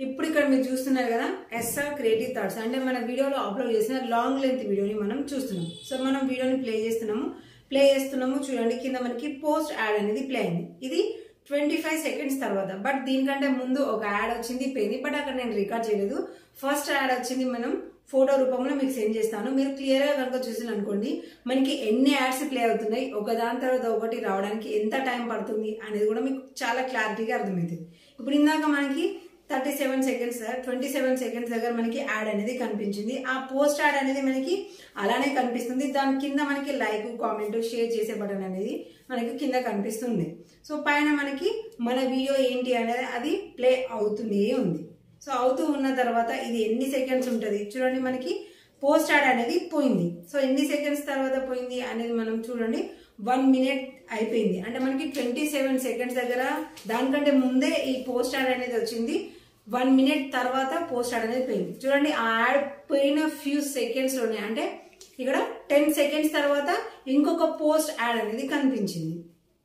ఇప్పుడు ఇక్కడ మీరు చూస్తున్నారు కదా ఎస్ఆర్ క్రియేటివ్ థాట్స్ అంటే మన వీడియోలో అప్లోడ్ చేసిన లాంగ్ లెంత్ వీడియోని మనం చూస్తున్నాం సో మనం వీడియోని ప్లే చేస్తున్నాము ప్లే చేస్తున్నాము చూడండి కింద మనకి పోస్ట్ యాడ్ అనేది ప్లే అయింది ఇది ట్వంటీ ఫైవ్ సెకండ్స్ తర్వాత బట్ దీనికంటే ముందు ఒక యాడ్ వచ్చింది పోయింది బట్ అక్కడ నేను రికార్డ్ చేయలేదు ఫస్ట్ యాడ్ వచ్చింది మనం ఫోటో రూపంలో మీకు సెండ్ చేస్తాను మీరు క్లియర్ గా కనుక చూసిన అనుకోండి మనకి ఎన్ని యాడ్స్ ప్లే అవుతున్నాయి ఒక దాని తర్వాత ఒకటి రావడానికి ఎంత టైం పడుతుంది అనేది కూడా మీకు చాలా క్లారిటీగా అర్థమవుతుంది ఇప్పుడు ఇందాక మనకి thirty seven seconds twenty seven seconds దగ్గర మనకి యాడ్ అనేది కనిపించింది ఆ పోస్ట్ యాడ్ అనేది మనకి అలానే కనిపిస్తుంది దాని కింద మనకి లైక్ కామెంట్ షేర్ చేసే బటన్ అనేది మనకి కింద కనిపిస్తుంది సో పైన మనకి మన వీడియో ఏంటి అనేది అది ప్లే అవుతూనే ఉంది సో అవుతూ ఉన్న తర్వాత ఇది ఎన్ని సెకండ్స్ ఉంటుంది చూడండి మనకి పోస్ట్ యాడ్ అనేది పోయింది సో ఎన్ని సెకండ్స్ తర్వాత పోయింది అనేది మనం చూడండి వన్ మినిట్ అయిపోయింది అంటే మనకి ట్వంటీ సెవెన్ సెకండ్స్ దగ్గర దానికంటే ముందే ఈ పోస్ట్ యాడ్ అనేది వచ్చింది వన్ మినిట్ తర్వాత పోస్ట్ యాడ్ అనేది పోయింది చూడండి ఆ యాడ్ పోయిన ఫ్యూ సెకండ్స్ లోనే అంటే ఇక్కడ టెన్ సెకండ్స్ తర్వాత ఇంకొక పోస్ట్ యాడ్ అనేది కనిపించింది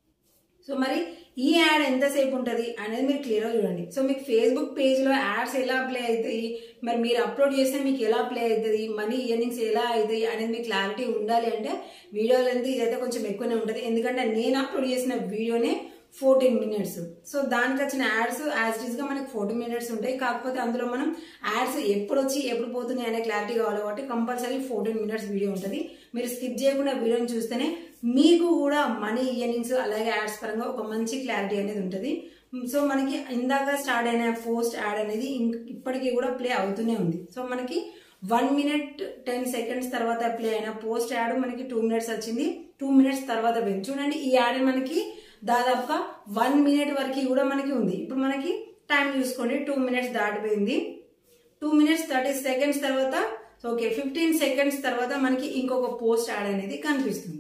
సో మరి ఈ యాడ్ ఎంతసేపు ఉంటుంది అనేది మీరు క్లియర్గా చూడండి సో మీకు ఫేస్బుక్ పేజ్లో యాడ్స్ ఎలా ప్లే అవుతాయి మరి మీరు అప్లోడ్ చేస్తే మీకు ఎలా ప్లే అవుతుంది మనీ ఇయర్నింగ్స్ ఎలా అవుతాయి అనేది మీకు క్లారిటీ ఉండాలి అంటే వీడియో లెంత్ ఇదైతే కొంచెం ఎక్కువనే ఉంటుంది ఎందుకంటే నేను అప్లోడ్ చేసిన వీడియోనే ఫోర్టీన్ మినిట్స్ సో దానికి వచ్చిన యాడ్స్ యాజ్ ఇట్ గా మనకి ఫోర్టీన్ మినిట్స్ ఉంటాయి కాకపోతే అందులో మనం యాడ్స్ ఎప్పుడు వచ్చి ఎప్పుడు పోతున్నాయి అనే క్లారిటీ కావాలి కాబట్టి కంపల్సరీ ఫోర్టీన్ మినిట్స్ వీడియో ఉంటుంది మీరు స్కిప్ చేయకుండా వీడియోని చూస్తేనే మీకు కూడా మనీ ఇయర్నింగ్స్ అలాగే యాడ్స్ పరంగా ఒక మంచి క్లారిటీ అనేది ఉంటుంది సో మనకి ఇందాక స్టార్ట్ అయిన పోస్ట్ యాడ్ అనేది ఇంక- ఇప్పటికీ కూడా ప్లే అవుతూనే ఉంది సో మనకి వన్ మినిట్ టెన్ సెకండ్స్ తర్వాత ప్లే అయిన పోస్ట్ యాడ్ మనకి టూ మినిట్స్ వచ్చింది టూ మినిట్స్ తర్వాత పోయింది చూడండి ఈ యాడ్ మనకి దాదాపుగా వన్ మినిట్ వరకు కూడా మనకి ఉంది ఇప్పుడు మనకి టైం చూసుకోండి టూ మినిట్స్ దాటిపోయింది టూ మినిట్స్ థర్టీ సెకండ్స్ తర్వాత ఓకే ఫిఫ్టీన్ సెకండ్స్ తర్వాత మనకి ఇంకొక పోస్ట్ యాడ్ అనేది కనిపిస్తుంది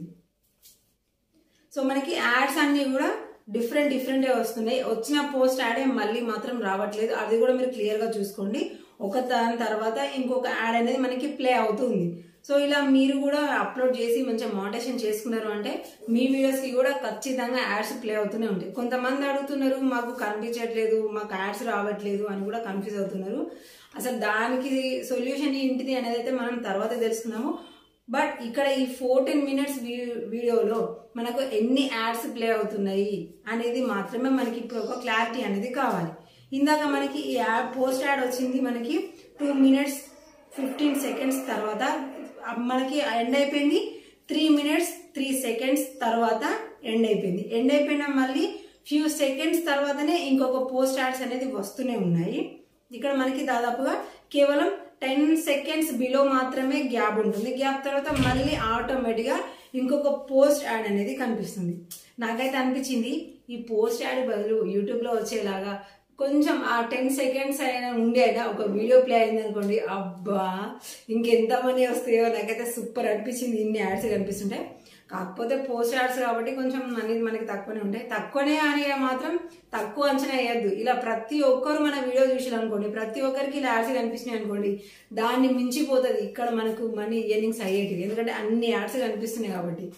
సో మనకి యాడ్స్ అన్ని కూడా డిఫరెంట్ డిఫరెంట్ వస్తున్నాయి వచ్చిన పోస్ట్ యాడే మళ్ళీ మాత్రం రావట్లేదు అది కూడా మీరు క్లియర్ గా చూసుకోండి ఒక దాని తర్వాత ఇంకొక యాడ్ అనేది మనకి ప్లే అవుతుంది సో ఇలా మీరు కూడా అప్లోడ్ చేసి మంచిగా మోటేషన్ చేసుకున్నారు అంటే మీ వీడియోస్ కి కూడా ఖచ్చితంగా యాడ్స్ ప్లే అవుతూనే ఉంటాయి కొంతమంది అడుగుతున్నారు మాకు కనిపించట్లేదు మాకు యాడ్స్ రావట్లేదు అని కూడా కన్ఫ్యూజ్ అవుతున్నారు అసలు దానికి సొల్యూషన్ ఏంటిది అనేది అయితే మనం తర్వాత తెలుసుకున్నాము బట్ ఇక్కడ ఈ ఫోర్టీన్ మినిట్స్ వీడియోలో మనకు ఎన్ని యాడ్స్ ప్లే అవుతున్నాయి అనేది మాత్రమే మనకి ఇప్పుడు ఒక క్లారిటీ అనేది కావాలి ఇందాక మనకి ఈ యాడ్ పోస్ట్ యాడ్ వచ్చింది మనకి టూ మినిట్స్ ఫిఫ్టీన్ సెకండ్స్ తర్వాత మనకి ఎండ్ అయిపోయింది త్రీ మినిట్స్ త్రీ సెకండ్స్ తర్వాత ఎండ్ అయిపోయింది ఎండ్ అయిపోయిన మళ్ళీ ఫ్యూ సెకండ్స్ తర్వాతనే ఇంకొక పోస్ట్ యాడ్స్ అనేది వస్తూనే ఉన్నాయి ఇక్కడ మనకి దాదాపుగా కేవలం టెన్ సెకండ్స్ బిలో మాత్రమే గ్యాప్ ఉంటుంది గ్యాప్ తర్వాత మళ్ళీ ఆటోమేటిక్ గా ఇంకొక పోస్ట్ యాడ్ అనేది కనిపిస్తుంది నాకైతే అనిపించింది ఈ పోస్ట్ యాడ్ బదులు యూట్యూబ్ లో వచ్చేలాగా కొంచెం ఆ టెన్ సెకండ్స్ అయినా ఉండి అయినా ఒక వీడియో ప్లే అయింది అనుకోండి అబ్బా ఇంకెంత మనీ వస్తాయో నాకైతే సూపర్ అనిపించింది ఇన్ని యాడ్స్ కనిపిస్తుంటాయి కాకపోతే పోస్ట్ యాడ్స్ కాబట్టి కొంచెం అనేది మనకి తక్కువనే ఉంటాయి తక్కువనే అని మాత్రం తక్కువ అంచనా వేయద్దు ఇలా ప్రతి ఒక్కరు మన వీడియో చూసారు అనుకోండి ప్రతి ఒక్కరికి ఇలా యాడ్స్ కనిపిస్తున్నాయి అనుకోండి దాన్ని మించిపోతుంది ఇక్కడ మనకు మనీ ఇయర్నింగ్స్ అయ్యేటివి ఎందుకంటే అన్ని యాడ్స్ కనిపిస్తున్నాయి కాబట్టి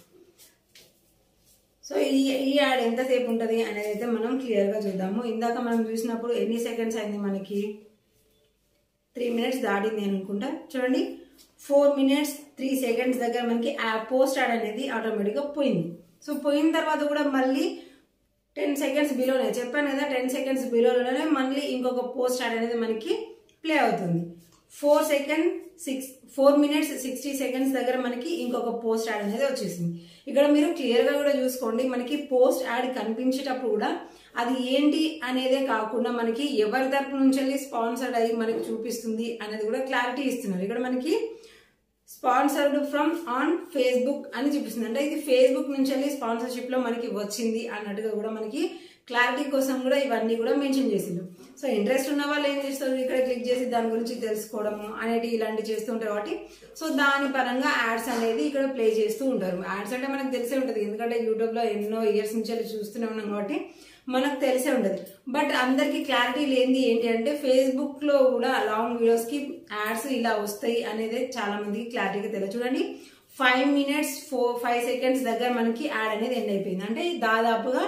సో ఈ ఈ యాడ్ ఎంతసేపు ఉంటుంది అనేది అయితే మనం క్లియర్గా చూద్దాము ఇందాక మనం చూసినప్పుడు ఎన్ని సెకండ్స్ అయింది మనకి త్రీ మినిట్స్ దాటింది అని అనుకుంటా చూడండి ఫోర్ మినిట్స్ త్రీ సెకండ్స్ దగ్గర మనకి ఆ పోస్ట్ యాడ్ అనేది ఆటోమేటిక్గా పోయింది సో పోయిన తర్వాత కూడా మళ్ళీ టెన్ సెకండ్స్ బిలోనే చెప్పాను కదా టెన్ సెకండ్స్ బిలోనే మళ్ళీ ఇంకొక పోస్ట్ యాడ్ అనేది మనకి ప్లే అవుతుంది four second six four minutes sixty seconds దగ్గర మనకి ఇంకొక పోస్ట్ యాడ్ అనేది వచ్చేసింది ఇక్కడ మీరు క్లియర్ గా కూడా చూసుకోండి మనకి పోస్ట్ యాడ్ కనిపించేటప్పుడు కూడా అది ఏంటి అనేదే కాకుండా మనకి ఎవరి తరపు నుంచి వెళ్ళి స్పాన్సర్డ్ అయ్యి మనకి చూపిస్తుంది అనేది కూడా క్లారిటీ ఇస్తున్నారు ఇక్కడ మనకి స్పాన్సర్డ్ ఫ్రమ్ ఆన్ ఫేస్బుక్ అని చూపిస్తుంది అంటే ఇది ఫేస్బుక్ నుంచి వెళ్ళి స్పాన్సర్షిప్ లో మనకి వచ్చింది అన్నట్టుగా కూడా మనకి క్లారిటీ కోసం కూడా ఇవన్నీ కూడా మెన్షన్ చేసిండు సో ఇంట్రెస్ట్ ఉన్న వాళ్ళు ఏం చేస్తారు ఇక్కడ క్లిక్ చేసి దాని గురించి తెలుసుకోవడము అనేటి ఇలాంటివి చేస్తూ ఉంటారు కాబట్టి సో దాని పరంగా యాడ్స్ అనేది ఇక్కడ ప్లే చేస్తూ ఉంటారు యాడ్స్ అంటే మనకు తెలిసే ఉంటుంది ఎందుకంటే యూట్యూబ్ లో ఎన్నో ఇయర్స్ నుంచి వెళ్ళి చూస్తూనే ఉన్నాం కాబట్టి మనకు తెలిసే ఉంటుంది బట్ అందరికి క్లారిటీ లేనిది ఏంటి అంటే ఫేస్బుక్ లో కూడా లాంగ్ వీడియోస్ కి యాడ్స్ ఇలా వస్తాయి అనేది చాలా మందికి క్లారిటీగా తెలియదు చూడండి five minutes four five seconds దగ్గర మనకి యాడ్ అనేది ఎండ్ అయిపోయింది అంటే దాదాపుగా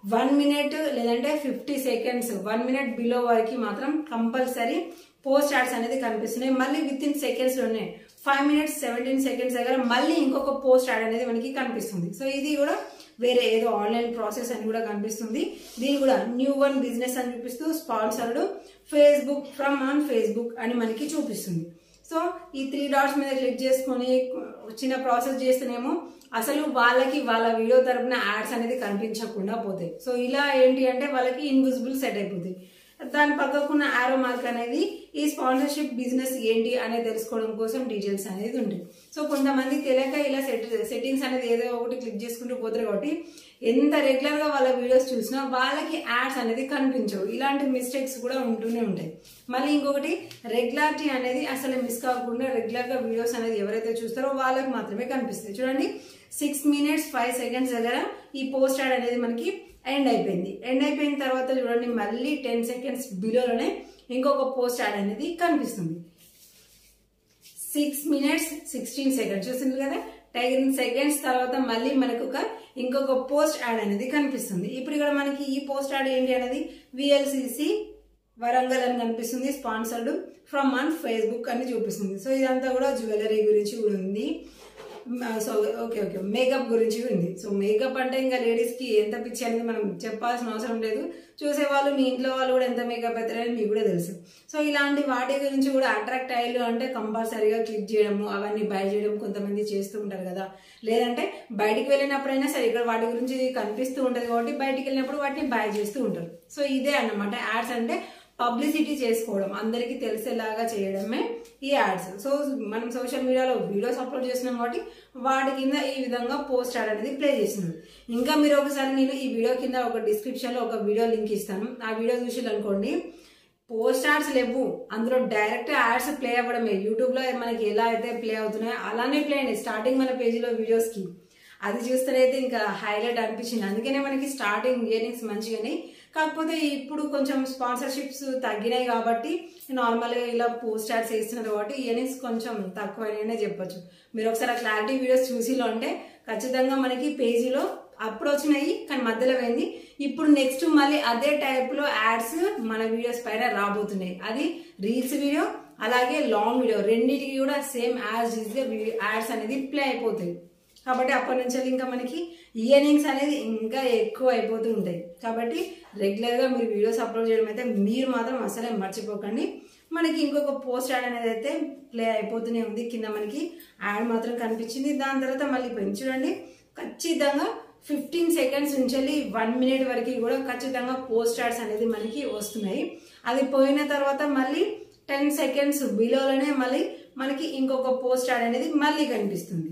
వన్ మినిట్ లేదంటే fifty seconds one minute below వరకు మాత్రం కంపల్సరీ పోస్ట్ యాడ్స్ అనేది కనిపిస్తున్నాయి మళ్ళీ విత్ ఇన్ సెకండ్స్ లోనే ఫైవ్ మినిట్స్ సెవెంటీన్ సెకండ్స్ దగ్గర మళ్ళీ ఇంకొక పోస్ట్ యాడ్ అనేది మనకి కనిపిస్తుంది సో ఇది కూడా వేరే ఏదో ఆన్లైన్ ప్రాసెస్ అని కూడా కనిపిస్తుంది దీని కూడా న్యూ వన్ బిజినెస్ అని చూపిస్తూ sponsored Facebook from on Facebook అని మనకి చూపిస్తుంది సో ఈ త్రీ డాట్స్ మీద క్లిక్ చేసుకొని చిన్న ప్రాసెస్ చేస్తేనేమో అసలు వాళ్ళకి వాళ్ళ వీడియో తరపున యాడ్స్ అనేది కనిపించకుండా పోతాయి సో ఇలా ఏంటి అంటే వాళ్ళకి ఇన్విజిబుల్ సెట్ అయిపోతాయి దాని పక్కకున్న ఆరో మార్క్ అనేది ఈ స్పాన్సర్షిప్ బిజినెస్ ఏంటి అనేది తెలుసుకోవడం కోసం డీటెయిల్స్ అనేది ఉంటుంది సో కొంతమంది తెలియక ఇలా సెట్ సెట్టింగ్స్ అనేది ఏదో ఒకటి క్లిక్ చేసుకుంటూ పోతారు కాబట్టి ఎంత రెగ్యులర్ గా వాళ్ళ వీడియోస్ చూసినా వాళ్ళకి యాడ్స్ అనేది కనిపించవు ఇలాంటి మిస్టేక్స్ కూడా ఉంటూనే ఉంటాయి మళ్ళీ ఇంకొకటి రెగ్యులారిటీ అనేది అసలు మిస్ కాకుండా రెగ్యులర్ గా వీడియోస్ అనేది ఎవరైతే చూస్తారో వాళ్ళకి మాత్రమే కనిపిస్తాయి చూడండి సిక్స్ మినిట్స్ ఫైవ్ సెకండ్స్ దగ్గర ఈ పోస్ట్ యాడ్ అనేది మనకి ఎండ్ అయిపోయింది ఎండ్ అయిపోయిన తర్వాత చూడండి మళ్ళీ టెన్ సెకండ్స్ బిలోనే ఇంకొక పోస్ట్ యాడ్ అనేది కనిపిస్తుంది సిక్స్ మినిట్స్ సిక్స్టీన్ సెకండ్స్ చూసింది కదా టెన్ సెకండ్స్ తర్వాత మళ్ళీ మనకు ఒక ఇంకొక పోస్ట్ యాడ్ అనేది కనిపిస్తుంది ఇప్పుడు ఇక్కడ మనకి ఈ పోస్ట్ యాడ్ ఏంటి అనేది విఎల్సిసి వరంగల్ అని కనిపిస్తుంది స్పాన్సర్డ్ ఫ్రమ్ ఆన్ ఫేస్బుక్ అని చూపిస్తుంది సో ఇదంతా కూడా జ్యువెలరీ గురించి కూడా ఉంది సో ఓకే ఓకే మేకప్ గురించి ఉంది సో మేకప్ అంటే ఇంకా లేడీస్ కి ఎంత పిచ్చి అనేది మనం చెప్పాల్సిన అవసరం లేదు చూసే వాళ్ళు మీ ఇంట్లో వాళ్ళు కూడా ఎంత మేకప్ అవుతారని మీకు కూడా తెలుసు సో ఇలాంటి వాటి గురించి కూడా అట్రాక్ట్ అయ్యారు అంటే కంపల్సరీగా క్లిక్ చేయడము అవన్నీ బై చేయడం కొంతమంది చేస్తూ ఉంటారు కదా లేదంటే బయటికి వెళ్ళినప్పుడైనా సరే ఇక్కడ వాటి గురించి కనిపిస్తూ ఉంటుంది కాబట్టి బయటికి వెళ్ళినప్పుడు వాటిని బై చేస్తూ ఉంటారు సో ఇదే అన్నమాట యాడ్స్ అంటే పబ్లిసిటీ చేసుకోవడం అందరికీ తెలిసేలాగా చేయడమే ఈ యాడ్స్ సో మనం సోషల్ మీడియాలో వీడియోస్ అప్లోడ్ చేస్తున్నాం కాబట్టి వాటి కింద ఈ విధంగా పోస్ట్ యాడ్ అనేది ప్లే చేస్తున్నాం ఇంకా మీరు ఒకసారి నేను ఈ వీడియో కింద ఒక డిస్క్రిప్షన్ లో ఒక వీడియో లింక్ ఇస్తాను ఆ వీడియో చూసి అనుకోండి పోస్ట్ యాడ్స్ లేవు అందులో డైరెక్ట్ యాడ్స్ ప్లే అవ్వడమే యూట్యూబ్ లో మనకి ఎలా అయితే ప్లే అవుతున్నాయో అలానే ప్లే అయినాయి స్టార్టింగ్ మన పేజీలో వీడియోస్ కి అది చూస్తేనైతే ఇంకా హైలైట్ అనిపించింది అందుకనే మనకి స్టార్టింగ్ ఇయర్నింగ్స్ మంచిగానే కాకపోతే ఇప్పుడు కొంచెం స్పాన్సర్షిప్స్ తగ్గినాయి కాబట్టి నార్మల్గా ఇలా పోస్ట్ యాడ్స్ వేస్తున్నారు కాబట్టి ఇయర్నింగ్స్ కొంచెం తక్కువైనా చెప్పొచ్చు మీరు ఒకసారి క్లారిటీ వీడియోస్ చూసిలో అంటే ఖచ్చితంగా మనకి పేజీలో అప్పుడు వచ్చినాయి కానీ మధ్యలో పోయింది ఇప్పుడు నెక్స్ట్ మళ్ళీ అదే టైప్ లో యాడ్స్ మన వీడియోస్ పైన రాబోతున్నాయి అది రీల్స్ వీడియో అలాగే లాంగ్ వీడియో రెండింటికి కూడా సేమ్ యాడ్స్ యాడ్స్ అనేది ప్లే అయిపోతాయి కాబట్టి అప్పటి నుంచి ఇంకా మనకి ఇయర్నింగ్స్ అనేది ఇంకా ఎక్కువ అయిపోతూ ఉంటాయి కాబట్టి రెగ్యులర్గా మీరు వీడియోస్ అప్లోడ్ చేయడం అయితే మీరు మాత్రం అసలే మర్చిపోకండి మనకి ఇంకొక పోస్ట్ యాడ్ అనేది అయితే ప్లే అయిపోతూనే ఉంది కింద మనకి యాడ్ మాత్రం కనిపించింది దాని తర్వాత మళ్ళీ పోయింది చూడండి ఖచ్చితంగా ఫిఫ్టీన్ సెకండ్స్ నుంచి వెళ్ళి వన్ మినిట్ వరకు కూడా ఖచ్చితంగా పోస్ట్ యాడ్స్ అనేది మనకి వస్తున్నాయి అది పోయిన తర్వాత మళ్ళీ టెన్ సెకండ్స్ బిలోలోనే మళ్ళీ మనకి ఇంకొక పోస్ట్ యాడ్ అనేది మళ్ళీ కనిపిస్తుంది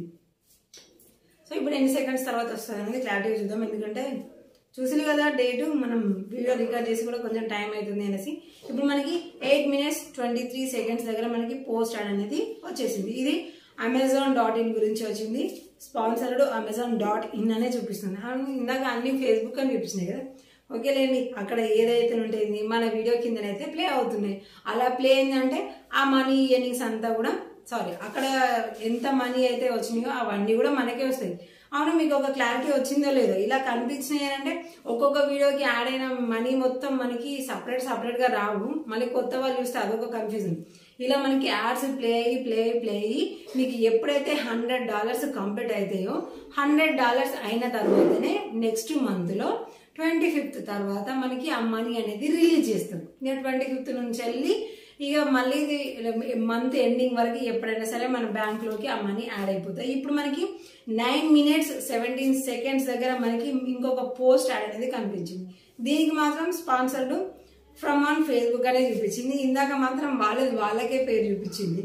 సో ఇప్పుడు ఎన్ని సెకండ్స్ తర్వాత వస్తుంది అనేది క్లారిటీ చూద్దాం ఎందుకంటే చూసింది కదా డేటు మనం వీడియో రికార్డ్ చేసి కూడా కొంచెం టైం అవుతుంది అనేసి ఇప్పుడు మనకి eight minutes twenty three seconds దగ్గర మనకి పోస్ట్ యాడ్ అనేది వచ్చేసింది ఇది అమెజాన్ డాట్ ఇన్ గురించి వచ్చింది స్పాన్సర్డ్ అమెజాన్ డాట్ ఇన్ అనే చూపిస్తుంది అవును, ఇందాక అన్ని ఫేస్బుక్ అని చూపిస్తున్నాయి కదా ఓకేలేండి అక్కడ ఏదైతే ఉంటుంది మన వీడియో కిందనైతే ప్లే అవుతున్నాయి అలా ప్లే అయిందంటే ఆ మనీ ఇయర్నింగ్స్ అంతా కూడా సారీ అక్కడ ఎంత మనీ అయితే వచ్చినాయో అవన్నీ కూడా మనకే వస్తాయి అవును మీకు ఒక క్లారిటీ వచ్చిందో లేదో ఇలా కనిపించినాయి అంటే ఒక్కొక్క వీడియోకి యాడ్ అయిన మనీ మొత్తం మనకి సపరేట్ సపరేట్ గా రావు మళ్ళీ కొత్త వాళ్ళు చూస్తే అదొక కన్ఫ్యూజన్ ఇలా మనకి యాడ్స్ ప్లే అయ్యి ప్లే అయ్యి ప్లే అయ్యి మీకు ఎప్పుడైతే హండ్రెడ్ డాలర్స్ కంప్లీట్ అవుతాయో హండ్రెడ్ డాలర్స్ అయిన తర్వాతనే నెక్స్ట్ మంత్ లో ట్వంటీ ఫిఫ్త్ తర్వాత మనకి ఆ మనీ అనేది రిలీజ్ చేస్తారు ఇక ట్వంటీ ఫిఫ్త్ నుంచి వెళ్ళి ఇక మళ్ళీ మంత్ ఎండింగ్ వరకు ఎప్పుడైనా సరే మన బ్యాంక్ లోకి ఆ మనీ యాడ్ అయిపోతాయి ఇప్పుడు మనకి నైన్ మినిట్స్ సెవెంటీన్ సెకండ్స్ దగ్గర మనకి ఇంకొక పోస్ట్ యాడ్ అనేది కనిపించింది దీనికి మాత్రం స్పాన్సర్డ్ ఫ్రమ్ ఆన్ ఫేస్బుక్ అనే చూపించింది ఇందాక మాత్రం వాళ్ళది వాళ్ళకే పేరు చూపించింది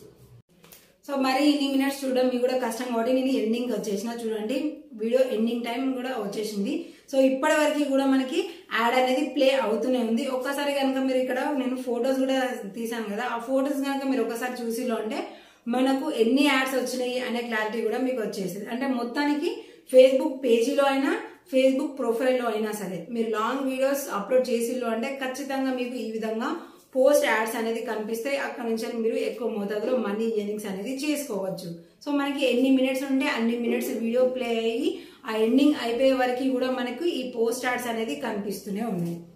సో మరి ఇన్ని మినిట్స్ చూడడం మీకు కూడా కష్టం కాబట్టి నేను ఎండింగ్ వచ్చేసిన చూడండి వీడియో ఎండింగ్ టైం కూడా వచ్చేసింది సో ఇప్పటి వరకు కూడా మనకి యాడ్ అనేది ప్లే అవుతూనే ఉంది ఒక్కసారి కనుక మీరు ఇక్కడ నేను ఫొటోస్ కూడా తీసాను కదా ఆ ఫొటోస్ కనుక మీరు ఒకసారి చూసిలో అంటే మనకు ఎన్ని యాడ్స్ వచ్చినాయి అనే క్లారిటీ కూడా మీకు వచ్చేసింది అంటే మొత్తానికి ఫేస్బుక్ పేజీలో అయినా ఫేస్బుక్ ప్రొఫైల్లో అయినా సరే మీరు లాంగ్ వీడియోస్ అప్లోడ్ చేసిల్లో అంటే ఖచ్చితంగా మీకు ఈ విధంగా పోస్ట్ యాడ్స్ అనేది కనిపిస్తాయి అక్కడ నుంచి మీరు ఎక్కువ మోతాదులో మనీ ఇయర్నింగ్స్ అనేది చేసుకోవచ్చు సో మనకి ఎన్ని మినిట్స్ ఉంటే అన్ని మినిట్స్ వీడియో ప్లే అయ్యి ఆ ఎండింగ్ అయిపోయే వరకు కూడా మనకు ఈ పోస్ట్ యాడ్స్ అనేది కనిపిస్తూనే ఉన్నాయి